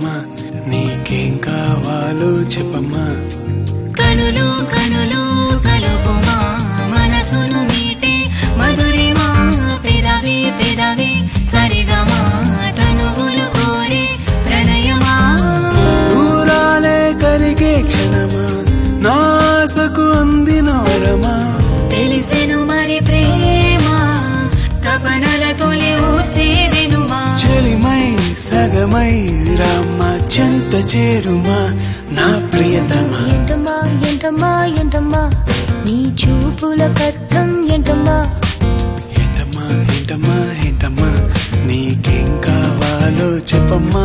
ఏంటమ్మా నీకేం కావాలో చెప్పమ్మా కనులు కనులు కలుపుమా మనసును మీటే మధురిమా పెదవి పెదవి సరిగమా తనువులు కోరే ప్రణయమా దూరాలే కరిగే క్షణమా నాసకు అందిన వరమా తెలిసెను మరి ప్రేమ తపనల తొలి ఊసే వినుమా చెలిమై సగమై రామ్మ చెంత చేరుమా నా ప్రియతమా ఏంటమ్మా ఏంటమ్మా ఏంటమ్మా నీ చూపుల కర్థం ఏంటమ్మా ఏంటమ్మా ఏంటమ్మా ఏంటమ్మా నీకేం కావాలో చెప్పమ్మా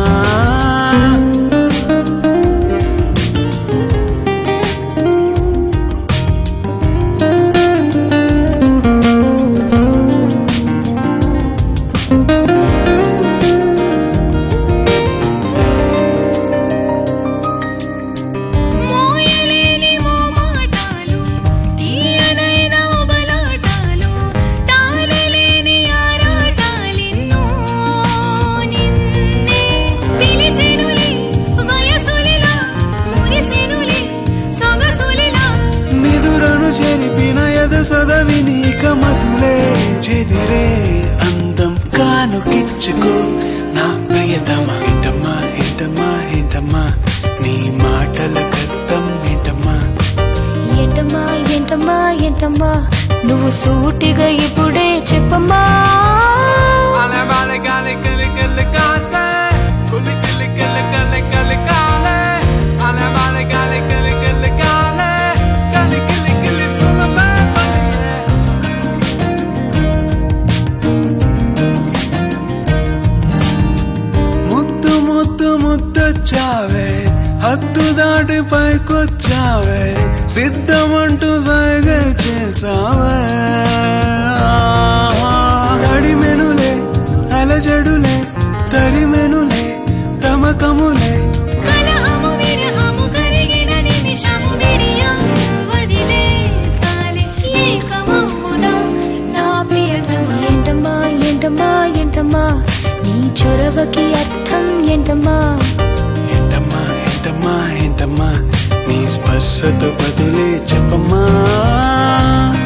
మోయలేని మోమాటాలు తీయనైన ఉబలాటాలు తాళలేని ఆరాటాలిన్నో నిన్నే పిలిచెనులే వయసులిలా మురిసెనులే సొగసులిలా నిదురను చెరిపిన ఎద సొదవి నీక మధులే చెదిరే అందం కానుకిచ్చుకో నా ప్రియతమా ఏంటమ్మా ఏంటమ్మా ఏంటమ్మా నీ మాటల కర్థం ఏంటమ్మా ఏంటమ్మా ఏంటమ్మా ఏంటమ్మా నువ్వు సూటిగా ఇప్పుడే చెప్పమ్మా Ale vale gale gale gale gase Kuli gale gale gale gale gale Ale vale gale gale gale gale Gale gale gale suna me paliye ముద్దు ముద్దు ముద్దొచ్చావే హద్దు దాటి పైకొచ్చావే సిద్ధమంటూ సైగ చేసావే తడిమెనులే అలజడులే తరిమెనులే తమకములే కలహము విరహము కరిగిన నిమిషము విడియా వదిలేసాలి ఏకమమ్ముదా నా ప్రియతమా ఏంటమ్మా ఏంటమ్మా ఏంటమ్మా నీ చొరవకి అర్థం ఏంటమ్మా ఏంటమ్మా ఏంటమ్మా ఏంటమ్మా నీ స్పర్శతో బదులే చెప్పమ్మా